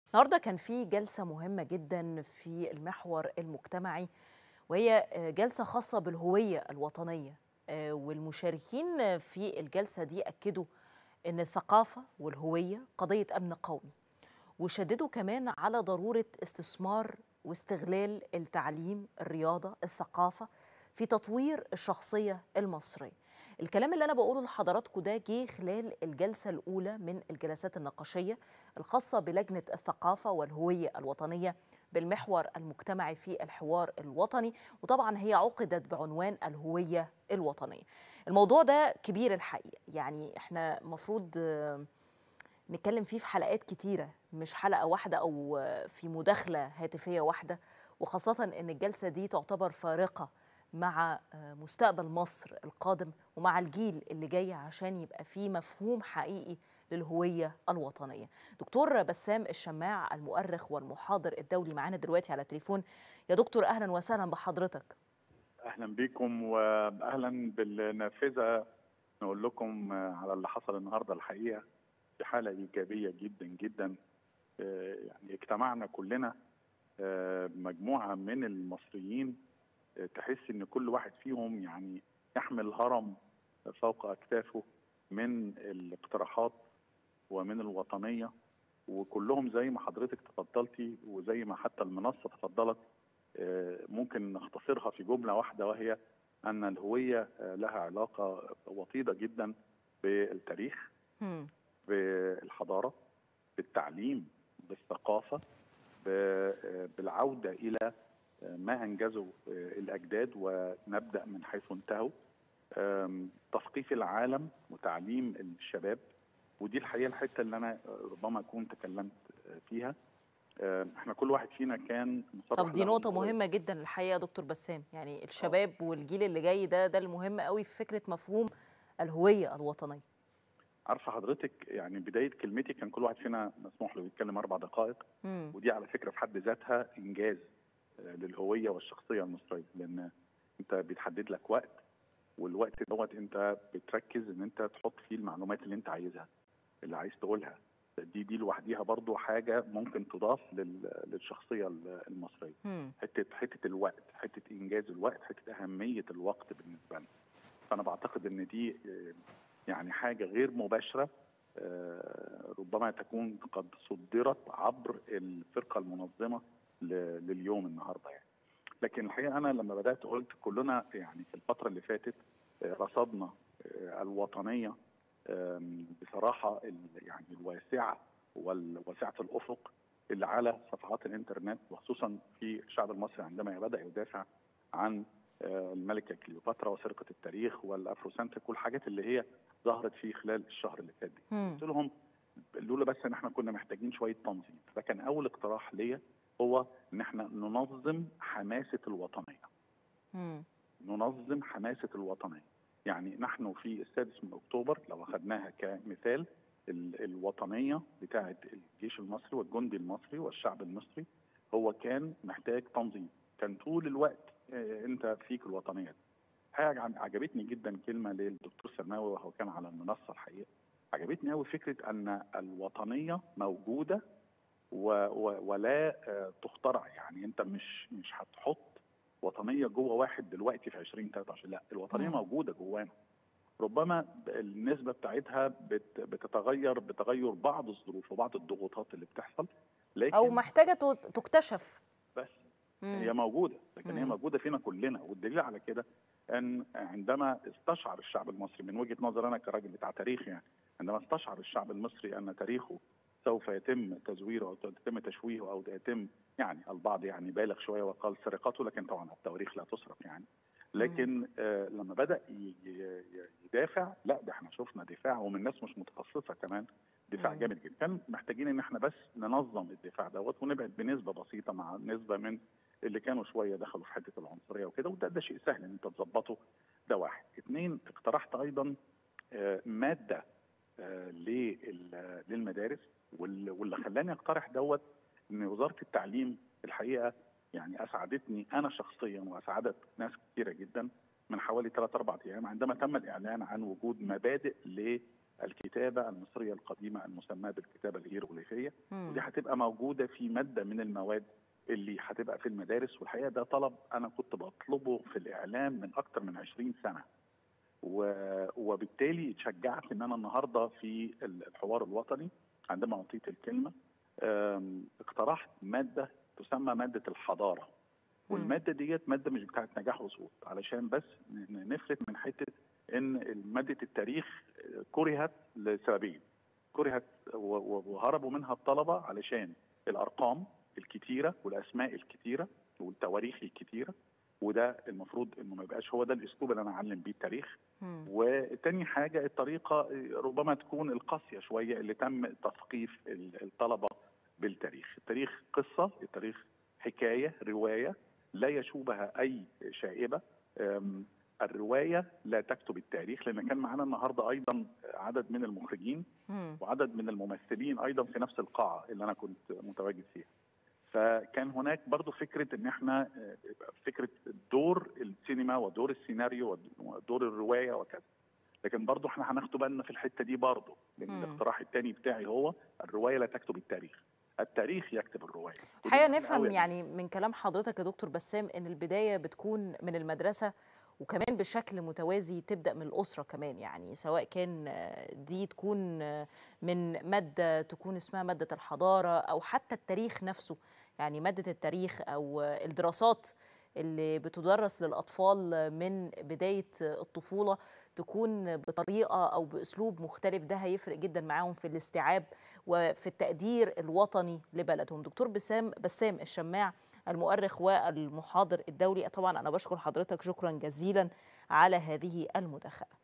النهارده كان في جلسة مهمة جدا في المحور المجتمعي وهي جلسة خاصة بالهوية الوطنية آه، والمشاركين في الجلسة دي أكدوا أن الثقافة والهوية قضية أمن قومي وشددوا كمان على ضرورة استثمار واستغلال التعليم الرياضة الثقافة في تطوير الشخصية المصرية الكلام اللي أنا بقوله لحضراتكم ده جه خلال الجلسة الأولى من الجلسات النقاشية الخاصة بلجنة الثقافة والهوية الوطنية بالمحور المجتمعي في الحوار الوطني وطبعا هي عقدت بعنوان الهوية الوطنية الموضوع ده كبير الحقيقة يعني احنا مفروض آه، نتكلم فيه في حلقات كتيرة مش حلقة واحدة أو آه، في مداخلة هاتفية واحدة وخاصة أن الجلسة دي تعتبر فارقة مع آه، مستقبل مصر القادم ومع الجيل اللي جاي عشان يبقى فيه مفهوم حقيقي للهوية الوطنية دكتور بسام الشماع المؤرخ والمحاضر الدولي معانا دلوقتي على التليفون يا دكتور أهلا وسهلا بحضرتك اهلا بيكم واهلا بالنافذه نقول لكم على اللي حصل النهارده الحقيقه في حاله ايجابيه جدا جدا آه، يعني اجتمعنا كلنا آه، مجموعه من المصريين آه، تحس ان كل واحد فيهم يعني يحمل هرم فوق اكتافه من الاقتراحات ومن الوطنيه وكلهم زي ما حضرتك تفضلتي وزي ما حتى المنصه تفضلت آه، ممكن نختصرها في جمله واحده وهي ان الهويه آه، لها علاقه وطيده جدا بالتاريخ مم. بالحضاره بالتعليم بالثقافه ب- آه، بالعوده الى آه، ما انجزه آه، الاجداد ونبدا من حيث انتهوا آم، تثقيف العالم وتعليم الشباب ودي الحقيقه الحته اللي انا آه، ربما اكون تكلمت آه، فيها آه، احنا كل واحد فينا كان مصرح طب دي له نقطة إن هو مهمة جدا الحقيقة يا دكتور بسام يعني الشباب والجيل اللي جاي ده ده المهم قوي في فكرة مفهوم الهوية الوطنية عارفه حضرتك يعني بدايه كلمتي كان كل واحد فينا مسموح له يتكلم اربع دقائق مم. ودي على فكره في حد ذاتها انجاز آه، للهويه والشخصيه المصريه لان انت بيتحدد لك وقت والوقت دوت انت بتركز ان انت تحط فيه المعلومات اللي انت عايزها اللي عايز تقولها دي دي لوحديها برضو حاجه ممكن تضاف لل- للشخصيه المصريه مم. حته حته الوقت حته انجاز الوقت حته اهميه الوقت بالنسبه لنا فانا بعتقد ان دي آه، يعني حاجه غير مباشره آه، ربما تكون قد صدرت عبر الفرقه المنظمه ل- لليوم النهارده يعني لكن الحقيقه انا لما بدات قلت كلنا يعني في الفتره اللي فاتت آه، رصدنا آه، الوطنيه آم، بصراحه ال- يعني الواسعه وواسعه الافق اللي على صفحات الانترنت وخصوصا في الشعب المصري عندما بدا يدافع عن آه، الملكه كليوباترا وسرقه التاريخ والافروسنتريك والحاجات اللي هي ظهرت في خلال الشهر اللي فات دي. مم. قلت لهم لولا بس ان احنا كنا محتاجين شويه تنظيم فده كان اول اقتراح ليا هو ان احنا ننظم حماسه الوطنيه مم. ننظم حماسه الوطنيه يعني نحن في السادس من اكتوبر لو اخذناها كمثال ال- الوطنيه بتاعه الجيش المصري والجندي المصري والشعب المصري هو كان محتاج تنظيم كان طول الوقت آه، انت فيك الوطنيه دي. حاجه عج- عجبتني جدا كلمه للدكتور سرناوي وهو كان على المنصه الحقيقه عجبتني قوي فكره ان الوطنيه موجوده و و ولا آه، تخترع يعني انت مش مش هتحط وطنيه جوه واحد دلوقتي في 2023 لا الوطنيه مم. موجوده جوانا ربما ب- النسبه بتاعتها بت بتتغير بتغير بعض الظروف وبعض الضغوطات اللي بتحصل لكن أو محتاجة ت- تكتشف بس مم. هي موجوده لكن هي مم. موجوده فينا كلنا والدليل على كده ان عندما استشعر الشعب المصري من وجهه نظر انا كراجل بتاع تاريخ يعني عندما استشعر الشعب المصري ان تاريخه سوف يتم تزويره او يتم تشويهه او يتم يعني البعض يعني بالغ شويه وقال سرقته لكن طبعا التواريخ لا تصرف يعني لكن آه لما بدا ي- ي- يدافع لا ده احنا شفنا دفاع ومن ناس مش متخصصه كمان دفاع مم. جامد جدا كان محتاجين ان احنا بس ننظم الدفاع دوت ونبعد بنسبه بسيطه مع نسبه من اللي كانوا شويه دخلوا في حته العنصريه وكده وده ده شيء سهل ان انت تظبطه ده واحد اثنين اقترحت ايضا آه، ماده آه، لل- للمدارس وال- واللي خلاني اقترح دوت ان وزاره التعليم الحقيقه يعني اسعدتني انا شخصيا واسعدت ناس كثيره جدا من حوالي ثلاث اربع ايام عندما تم الاعلان عن وجود مبادئ الكتابه المصريه القديمه المسماه بالكتابه الهيروغليفيه ودي هتبقى موجوده في ماده من المواد اللي هتبقى في المدارس والحقيقه ده طلب انا كنت بطلبه في الاعلام من اكتر من 20 سنه وبالتالي اتشجعت ان انا النهارده في الحوار الوطني عندما اعطيت الكلمه اقترحت ماده تسمى ماده الحضاره والماده ديت ماده مش بتاعت نجاح وسقوط علشان بس نفرق من حته ان ماده التاريخ كرهت لسببين كرهت وهربوا منها الطلبه علشان الارقام الكتيره والاسماء الكتيره والتواريخ الكتيره وده المفروض انه ما يبقاش هو ده الاسلوب اللي انا اعلم بيه التاريخ وتاني حاجه الطريقه ربما تكون القاسيه شويه اللي تم تثقيف الطلبه بالتاريخ التاريخ قصه التاريخ حكايه روايه لا يشوبها اي شائبه الروايه لا تكتب التاريخ لان كان معانا النهارده ايضا عدد من المخرجين وعدد من الممثلين ايضا في نفس القاعه اللي انا كنت متواجد فيها فكان هناك برضو فكرة ان احنا فكرة دور السينما ودور السيناريو ودور الرواية وكذا لكن برضو احنا هناخد بالنا في الحتة دي برضو لان الاقتراح الثاني بتاعي هو الرواية لا تكتب التاريخ التاريخ يكتب الرواية الحقيقة نفهم يعني من كلام حضرتك يا دكتور بسام ان البداية بتكون من المدرسة وكمان بشكل متوازي تبدا من الاسره كمان يعني سواء كان دي تكون من ماده تكون اسمها ماده الحضاره او حتى التاريخ نفسه يعني ماده التاريخ او الدراسات اللي بتدرس للاطفال من بدايه الطفوله تكون بطريقه او باسلوب مختلف ده هيفرق جدا معاهم في الاستيعاب وفي التقدير الوطني لبلدهم دكتور بسام بسام الشماع المؤرخ والمحاضر الدولي طبعا انا بشكر حضرتك شكرا جزيلا على هذه المداخله